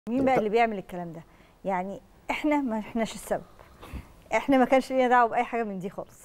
مين بقى اللي بيعمل الكلام ده يعني احنا ما احناش السبب احنا ما كانش لينا دعوه باي حاجه من دي خالص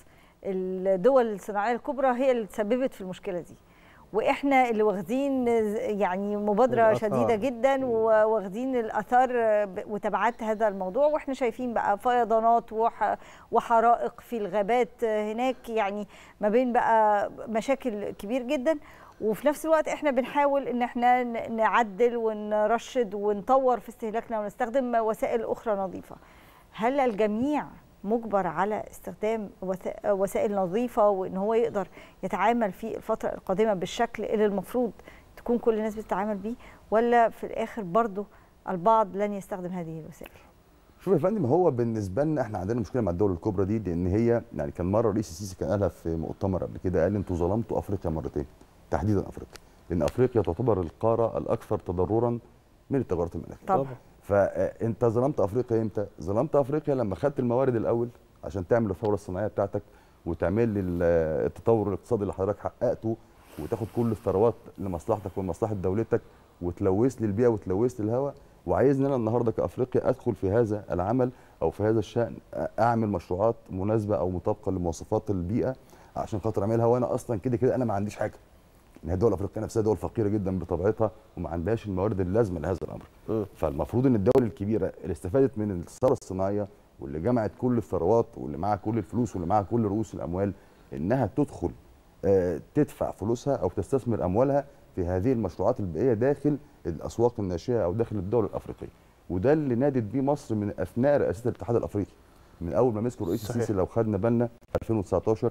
الدول الصناعيه الكبرى هي اللي تسببت في المشكله دي واحنا اللي واخدين يعني مبادره الآثار. شديده جدا وواخدين الاثار وتبعات هذا الموضوع واحنا شايفين بقى فيضانات وح- وحرائق في الغابات هناك يعني ما بين بقى مشاكل كبير جدا وفي نفس الوقت احنا بنحاول ان احنا ن- نعدل ونرشد ونطور في استهلاكنا ونستخدم وسائل اخرى نظيفه هل الجميع مجبر على استخدام وث- وسائل نظيفه وان هو يقدر يتعامل في الفتره القادمه بالشكل اللي المفروض تكون كل الناس بتتعامل بيه ولا في الاخر برضه البعض لن يستخدم هذه الوسائل شوف يا فندم هو بالنسبه لنا احنا عندنا مشكله مع الدول الكبرى دي لان هي يعني كان مره الرئيس السيسي كان قالها في مؤتمر قبل كده قال انتوا ظلمتوا افريقيا مرتين تحديدا افريقيا لان افريقيا تعتبر القاره الاكثر تضررا من التغيرات المناخيه طبعا فانت ظلمت افريقيا امتى؟ ظلمت افريقيا لما خدت الموارد الاول عشان تعمل الثوره الصناعيه بتاعتك وتعمل لي ال- التطور الاقتصادي اللي حضرتك حققته وتاخد كل الثروات لمصلحتك ولمصلحه دولتك وتلوث لي البيئه وتلوث لي الهواء وعايزني انا النهارده كافريقيا ادخل في هذا العمل او في هذا الشان اعمل مشروعات مناسبه او مطابقه لمواصفات البيئه عشان خاطر اعملها وانا اصلا كده كده انا ما عنديش حاجه ان هي الدول الافريقيه نفسها دول فقيره جدا بطبيعتها وما عندهاش الموارد اللازمه لهذا الامر فالمفروض ان الدول الكبيره اللي استفادت من الثوره الصناعيه واللي جمعت كل الثروات واللي معاها كل الفلوس واللي معاها كل رؤوس الاموال انها تدخل آه، تدفع فلوسها او تستثمر اموالها في هذه المشروعات البيئيه داخل الاسواق الناشئه او داخل الدول الافريقيه وده اللي نادت بيه مصر من اثناء رئاسه الاتحاد الافريقي من اول ما مسكوا الرئيس صحيح. السيسي لو خدنا بالنا 2019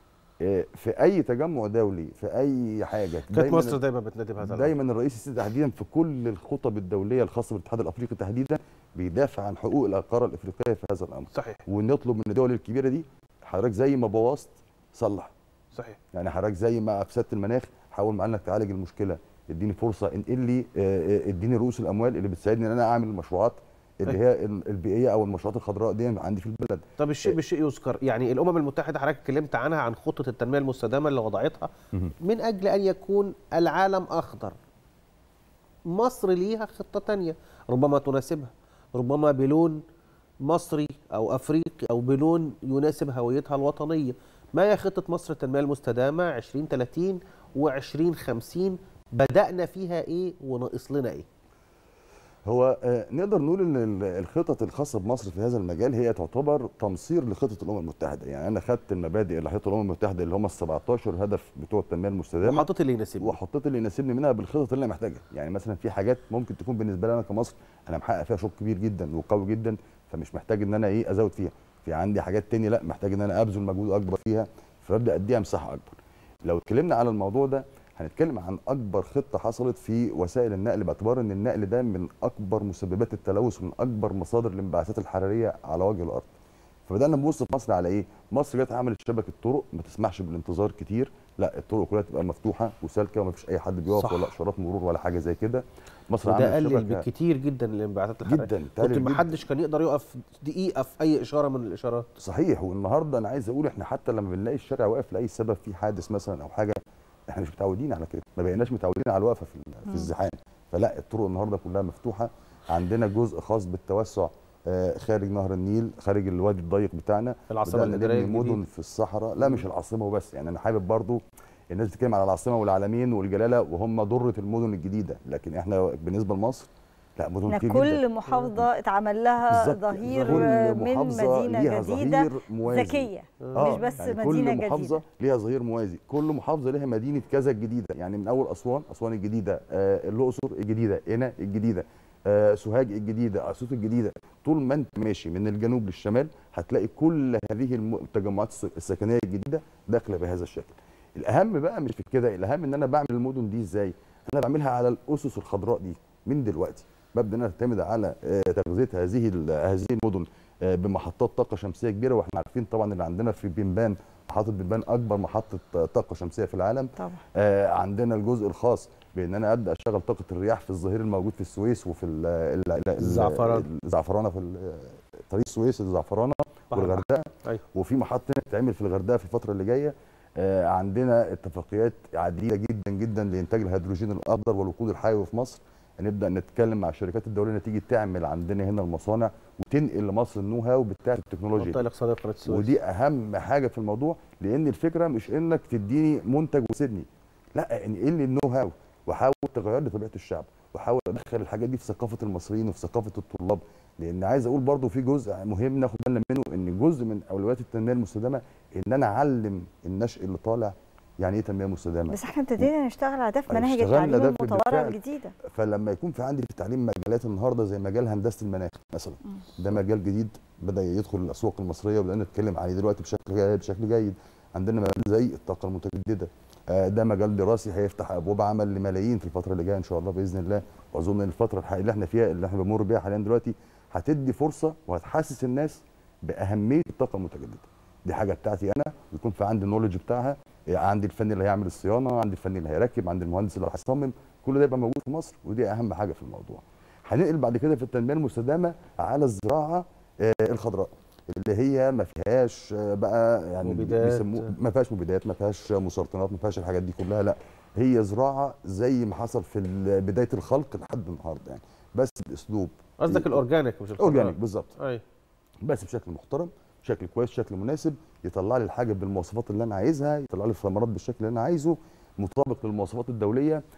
آه، في اي تجمع دولي في اي حاجه كانت مصر دايما بتنادي بهذا الأمر. دايما الرئيس السيسي تحديدا في كل الخطب الدوليه الخاصه بالاتحاد الافريقي تحديدا بيدافع عن حقوق القاره الافريقيه في هذا الامر صحيح ونطلب من الدول الكبيره دي حضرتك زي ما بوظت صلح صحيح يعني حضرتك زي ما افسدت المناخ حاول معانا انك تعالج المشكله اديني فرصه انقل لي آه، آه، اديني رؤوس الاموال اللي بتساعدني ان انا اعمل المشروعات اللي هي ال- البيئيه او المشروعات الخضراء دي عندي في البلد طب الشيء بالشيء يذكر يعني الامم المتحده حضرتك اتكلمت عنها عن خطه التنميه المستدامه اللي وضعتها من اجل ان يكون العالم اخضر مصر ليها خطه تانية ربما تناسبها ربما بلون مصري او افريقي او بلون يناسب هويتها الوطنيه ما هي خطه مصر التنميه المستدامه 2030 و2050 بدانا فيها ايه وناقص لنا ايه هو آه، نقدر نقول ان ال- الخطط الخاصه بمصر في هذا المجال هي تعتبر تمصير لخطه الامم المتحده يعني انا خدت المبادئ اللي حطتها الامم المتحده اللي هم ال 17 هدف بتوع التنميه المستدامه وحطيت اللي يناسبني وحطيت اللي يناسبني منها بالخطط اللي انا محتاجها يعني مثلا في حاجات ممكن تكون بالنسبه لي انا كمصر انا محقق فيها شغل كبير جدا وقوي جدا فمش محتاج ان انا ايه ازود فيها في عندي حاجات تانية لا محتاج ان انا ابذل مجهود اكبر فيها فببدا اديها مساحه اكبر لو اتكلمنا على الموضوع ده هنتكلم عن اكبر خطه حصلت في وسائل النقل باعتبار ان النقل ده من اكبر مسببات التلوث ومن اكبر مصادر الانبعاثات الحراريه على وجه الارض فبدانا نبص في مصر على ايه مصر جت عملت شبكه طرق ما تسمحش بالانتظار كتير لا الطرق كلها تبقى مفتوحه وسالكه وما فيش اي حد بيقف صح. ولا اشارات مرور ولا حاجه زي كده مصر وده عملت قلل شبكه بكتير جدا الانبعاثات الحراريه جدا كنت تقلل ما جداً. حدش كان يقدر يقف دقيقه في اي اشاره من الاشارات صحيح والنهارده انا عايز اقول احنا حتى لما بنلاقي الشارع واقف لاي سبب في حادث مثلا او حاجه احنا مش متعودين على كده ما بقيناش متعودين على الوقفه في ال- في الزحام فلا الطرق النهارده كلها مفتوحه عندنا جزء خاص بالتوسع آه، خارج نهر النيل خارج الوادي الضيق بتاعنا العاصمة بدأنا الإدارية نبني مدن الجديدة. في الصحراء لا مش العاصمه وبس يعني انا حابب برضو الناس بتتكلم على العاصمه والعالمين والجلاله وهم ضره المدن الجديده لكن احنا بالنسبه لمصر لا مدن إن كتير كل جدا محافظه اتعمل لها بالظبط. ظهير كل من محافظة مدينه ليها جديده ظهير موازي. ذكيه آه، مش بس يعني مدينه كل محافظه جديده ليها ظهير موازي كل محافظه ليها مدينه كذا الجديده يعني من اول اسوان اسوان الجديده آه الاقصر الجديده قنا الجديده آه سوهاج الجديده اسيوط الجديده طول ما انت ماشي من الجنوب للشمال هتلاقي كل هذه الم- التجمعات الس- السكنيه الجديده داخله بهذا الشكل الاهم بقى مش في كده الاهم ان انا بعمل المدن دي ازاي انا بعملها على الاسس الخضراء دي من دلوقتي ببدا ان انا اعتمد على آه، تغذيه هذه ال- هذه المدن آه، بمحطات طاقه شمسيه كبيره واحنا عارفين طبعا اللي عندنا في بنبان محطه بنبان اكبر محطه آه، طاقه شمسيه في العالم طبعا آه، عندنا الجزء الخاص بان انا ابدا اشغل طاقه الرياح في الظهير الموجود في السويس وفي ال- ال- ال- الزعفران. الزعفرانه في ال- طريق السويس الزعفرانه بحر والغردقه أيوة. وفي محطه تتعمل في الغردقه في الفتره اللي جايه آه، عندنا اتفاقيات عديده جدا جدا لانتاج الهيدروجين الاخضر والوقود الحيوي في مصر نبدا نتكلم مع الشركات الدوليه انها تيجي تعمل عندنا هنا المصانع وتنقل لمصر النو هاو بتاع التكنولوجيا المنطقه الاقتصاديه قناه السويس ودي اهم حاجه في الموضوع لان الفكره مش انك تديني منتج وتسيبني لا انقل لي النو هاو وحاول تغير لي طبيعه الشعب وحاول ادخل الحاجات دي في ثقافه المصريين وفي ثقافه الطلاب لان عايز اقول برضو في جزء مهم ناخد بالنا منه ان جزء من اولويات التنميه المستدامه ان انا اعلم النشء اللي طالع يعني ايه تنميه مستدامه بس احنا ابتدينا نشتغل على ده في أيوة، مناهج اشتغلنا التعليم ده المطوره بالفعل. الجديده فلما يكون في عندي في التعليم مجالات النهارده زي مجال هندسه المناخ مثلا ده مجال جديد بدا يدخل الاسواق المصريه وبدانا نتكلم عليه دلوقتي بشكل جيد بشكل جيد عندنا مجال زي الطاقه المتجدده آه، ده مجال دراسي هيفتح ابواب عمل لملايين في الفتره اللي جايه ان شاء الله باذن الله واظن ان الفتره الحقيقيه اللي احنا فيها اللي احنا بنمر بيها حاليا دلوقتي هتدي فرصه وهتحسس الناس باهميه الطاقه المتجدده دي حاجه بتاعتي انا ويكون في عندي النولج بتاعها إيه، عندي الفني اللي هيعمل الصيانه عندي الفني اللي هيركب عندي المهندس اللي هيصمم كل ده يبقى موجود في مصر ودي اهم حاجه في الموضوع هننقل بعد كده في التنميه المستدامه على الزراعه آه، الخضراء اللي هي ما فيهاش آه، بقى يعني مبيدات. بيسموه ما فيهاش مبيدات ما فيهاش مسرطنات ما فيهاش الحاجات دي كلها لا هي زراعه زي ما حصل في ال- بدايه الخلق لحد النهارده يعني بس باسلوب قصدك الاورجانيك مش الخضار. اورجانيك بالظبط ايوه بس بشكل محترم بشكل كويس بشكل مناسب يطلع لي الحاجه بالمواصفات اللي انا عايزها يطلع لي الثمرات بالشكل اللي انا عايزه مطابق للمواصفات الدوليه